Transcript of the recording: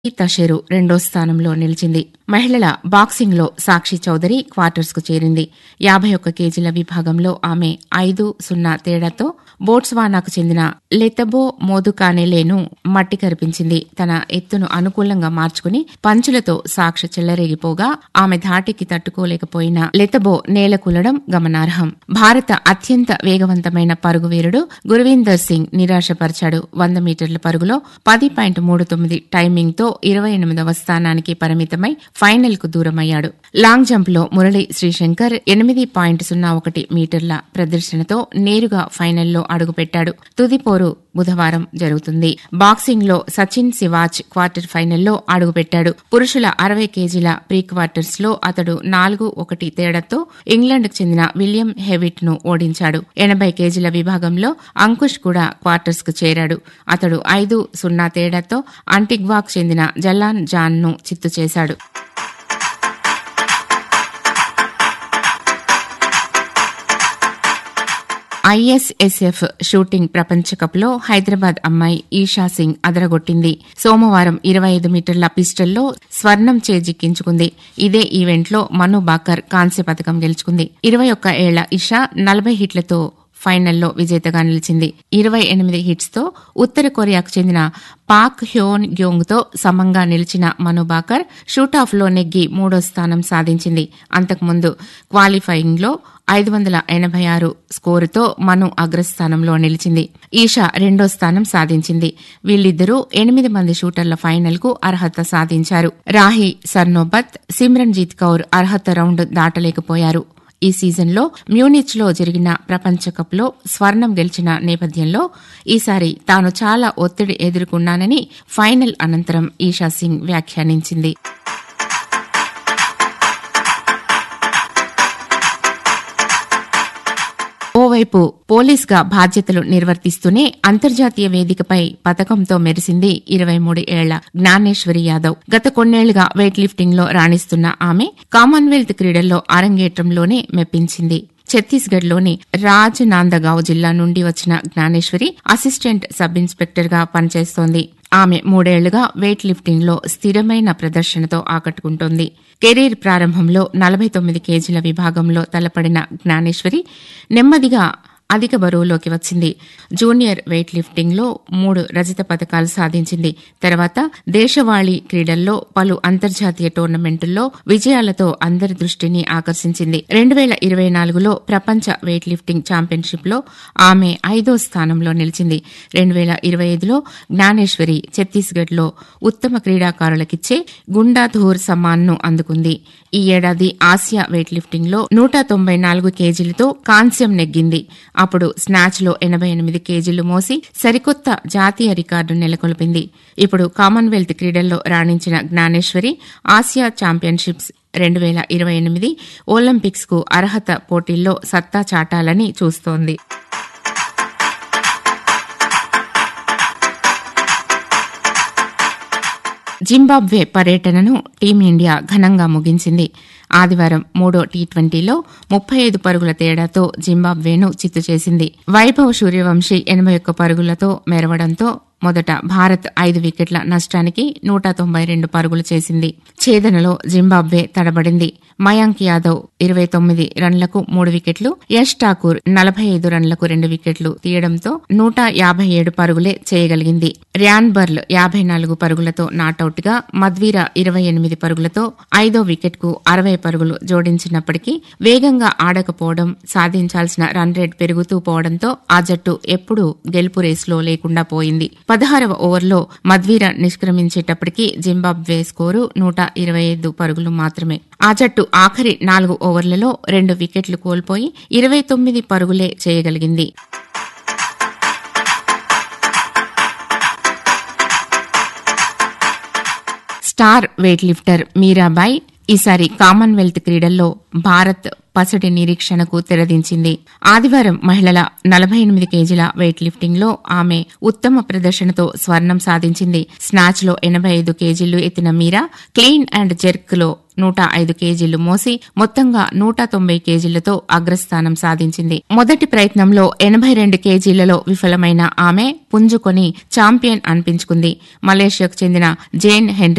తషేరు రెండో స్థానంలో నిలిచింది మహిళల బాక్సింగ్లో సాక్షి చౌదరి క్వార్టర్స్ కు చేరింది యాభై ఒక్క కేజీల విభాగంలో ఆమె ఐదు సున్నా తేడాతో బోట్స్వానాకు చెందిన లెతబో మోదుకానెలేను మట్టి కరిపించింది తన ఎత్తును అనుకూలంగా మార్చుకుని పంచులతో సాక్షి చెల్లరేగిపోగా ఆమె ధాటికి తట్టుకోలేకపోయిన లెతబో నేలకూలడం గమనార్హం భారత అత్యంత వేగవంతమైన పరుగు వీరుడు గురువీందర్ సింగ్ నిరాశపరిచాడు వంద మీటర్ల పరుగులో పది పాయింట్ మూడు తొమ్మిది టైమింగ్తో ఇరవై ఎనిమిదవ స్థానానికి పరిమితమై ఫైనల్ కు దూరమయ్యాడు లాంగ్ జంప్ లో మురళి శ్రీశంకర్ ఎనిమిది పాయింట్ సున్నా ఒకటి మీటర్ల ప్రదర్శనతో నేరుగా ఫైనల్లో అడుగుపెట్టాడు తుది పోరు బుధవారం జరుగుతుంది బాక్సింగ్ లో సచిన్ సివాచ్ క్వార్టర్ ఫైనల్లో అడుగుపెట్టాడు పురుషుల అరవై కేజీల ప్రీ క్వార్టర్స్ లో అతడు నాలుగు ఒకటి తేడాతో ఇంగ్లాండ్ కు చెందిన విలియం హెవిట్ ను ఓడించాడు ఎనభై కేజీల విభాగంలో అంకుష్ కూడా క్వార్టర్స్ కు చేరాడు అతడు ఐదు సున్నా తేడాతో అంటిగ్వాకు చెందిన జలాన్ జాన్ ను చిత్తు చేశాడు ఐఎస్ఎస్ఎఫ్ షూటింగ్ ప్రపంచ కప్ లో హైదరాబాద్ అమ్మాయి ఈషా సింగ్ అదరగొట్టింది సోమవారం ఇరవై ఐదు మీటర్ల పిస్టల్లో స్వర్ణం చేజిక్కించుకుంది ఇదే ఈవెంట్లో మను బాకర్ కాంస్య పథకం గెలుచుకుంది ఇరవై ఒక్క ఏళ్ల ఇషా నలభై హిట్లతో ఫైనల్లో విజేతగా నిలిచింది ఇరవై ఎనిమిది హిట్స్ తో ఉత్తర కొరియాకు చెందిన పాక్ హ్యోన్ గ్యోంగ్ తో సమంగా నిలిచిన మను బాకర్ షూటాఫ్ లో నెగ్గి మూడో స్థానం సాధించింది అంతకుముందు క్వాలిఫైయింగ్ లో ఐదు వందల ఎనభై ఆరు స్కోరుతో మను అగ్రస్థానంలో నిలిచింది ఈషా రెండో స్థానం సాధించింది వీళ్ళిద్దరూ ఎనిమిది మంది షూటర్ల ఫైనల్ కు అర్హత సాధించారు రాహి సర్నోబత్ సిమ్రన్జీత్ కౌర్ అర్హత రౌండ్ దాటలేకపోయారు ఈ సీజన్లో మ్యూనిచ్ లో జరిగిన ప్రపంచ కప్ లో స్వర్ణం గెలిచిన నేపథ్యంలో ఈసారి తాను చాలా ఒత్తిడి ఎదుర్కొన్నానని ఫైనల్ అనంతరం ఈషా సింగ్ వ్యాఖ్యానించింది ఓవైపు పోలీస్గా బాధ్యతలు నిర్వర్తిస్తూనే అంతర్జాతీయ వేదికపై పథకంతో మెరిసింది ఇరవై మూడు ఏళ్ల జ్ఞానేశ్వరి యాదవ్ గత కొన్నేళ్లుగా వెయిట్ లిఫ్టింగ్ లో రాణిస్తున్న ఆమె కామన్వెల్త్ క్రీడల్లో అరంగేట్రంలోనే మెప్పించింది ఛత్తీస్గఢ్ లోని రాజ్నాందగావ్ జిల్లా నుండి వచ్చిన జ్ఞానేశ్వరి అసిస్టెంట్ సబ్ ఇన్స్పెక్టర్ గా పనిచేస్తోంది ఆమె మూడేళ్లుగా వెయిట్ లిఫ్టింగ్ లో స్థిరమైన ప్రదర్శనతో ఆకట్టుకుంటోంది కెరీర్ ప్రారంభంలో నలభై తొమ్మిది కేజీల విభాగంలో తలపడిన జ్ఞానేశ్వరి నెమ్మదిగా అధిక బరువులోకి వచ్చింది జూనియర్ వెయిట్ లిఫ్టింగ్ లో మూడు రజత పథకాలు సాధించింది తర్వాత దేశవాళీ క్రీడల్లో పలు అంతర్జాతీయ టోర్నమెంటుల్లో విజయాలతో అందరి దృష్టిని ఆకర్షించింది రెండు వేల ఇరవై నాలుగులో ప్రపంచ వెయిట్ లిఫ్టింగ్ ఛాంపియన్షిప్ లో ఆమె ఐదో స్థానంలో నిలిచింది రెండు వేల ఇరవై ఐదులో జ్ఞానేశ్వరి ఛత్తీస్గఢ్ లో ఉత్తమ క్రీడాకారులకిచ్చే గుండాధూర్ సమ్మాన్ ను అందుకుంది ఈ ఏడాది ఆసియా వెయిట్ లిఫ్టింగ్ లో నూట తొంభై నాలుగు కేజీలతో కాంస్యం నెగ్గింది అప్పుడు స్నాచ్ లో ఎనభై ఎనిమిది కేజీలు మోసి సరికొత్త జాతీయ రికార్డు నెలకొల్పింది ఇప్పుడు కామన్వెల్త్ క్రీడల్లో రాణించిన జ్ఞానేశ్వరి ఆసియా ఛాంపియన్షిప్స్ రెండు వేల ఇరవై ఎనిమిది ఒలింపిక్స్ కు అర్హత పోటీల్లో సత్తా చాటాలని చూస్తోంది జింబాబ్వే పర్యటనను టీమిండియా ఘనంగా ముగించింది ఆదివారం మూడో టీ ట్వంటీలో ముప్పై ఐదు పరుగుల తేడాతో జింబాబ్వేను చిత్తు చేసింది వైభవ్ సూర్యవంశీ ఎనభై ఒక్క పరుగులతో మెరవడంతో మొదట భారత్ ఐదు వికెట్ల నష్టానికి నూట తొంభై రెండు పరుగులు చేసింది ఛేదనలో జింబాబ్వే తడబడింది మయాంక్ యాదవ్ ఇరవై తొమ్మిది రన్లకు మూడు వికెట్లు యష్ ఠాకూర్ నలభై ఐదు రన్లకు రెండు వికెట్లు తీయడంతో నూట యాభై ఏడు పరుగులే చేయగలిగింది ర్యాన్ బర్ల్ యాభై నాలుగు పరుగులతో నాటౌట్ గా మద్వీర ఇరవై ఎనిమిది పరుగులతో ఐదో వికెట్ కు అరవై పరుగులు జోడించినప్పటికీ వేగంగా ఆడకపోవడం సాధించాల్సిన రన్ రేట్ పెరుగుతూ పోవడంతో ఆ జట్టు ఎప్పుడూ గెలుపు రేసులో లేకుండా పోయింది పదహారవ ఓవర్లో మద్వీర నిష్క్రమించేటప్పటికీ జింబాబ్వే స్కోరు నూట ఇరవై ఐదు పరుగులు మాత్రమే ఆ జట్టు ఆఖరి నాలుగు ఓవర్లలో రెండు వికెట్లు కోల్పోయి ఇరవై తొమ్మిది పరుగులే చేయగలిగింది స్టార్ వెయిట్ లిఫ్టర్ మీరాబాయ్ ఈసారి కామన్వెల్త్ క్రీడల్లో భారత్ పసటి నిరీక్షణకు తెరదించింది ఆదివారం మహిళల నలభై ఎనిమిది కేజీల వెయిట్ లిఫ్టింగ్ లో ఆమె ఉత్తమ ప్రదర్శనతో స్వర్ణం సాధించింది స్నాచ్ లో ఎనభై ఐదు కేజీలు ఎత్తిన మీరా క్లీన్ అండ్ జెర్క్ లో నూట ఐదు కేజీలు మోసి మొత్తంగా నూట తొంభై కేజీలతో అగ్రస్థానం సాధించింది మొదటి ప్రయత్నంలో ఎనభై రెండు కేజీలలో విఫలమైన ఆమె పుంజుకొని ఛాంపియన్ అనిపించుకుంది మలేషియాకు చెందిన జేన్ హెన్రీ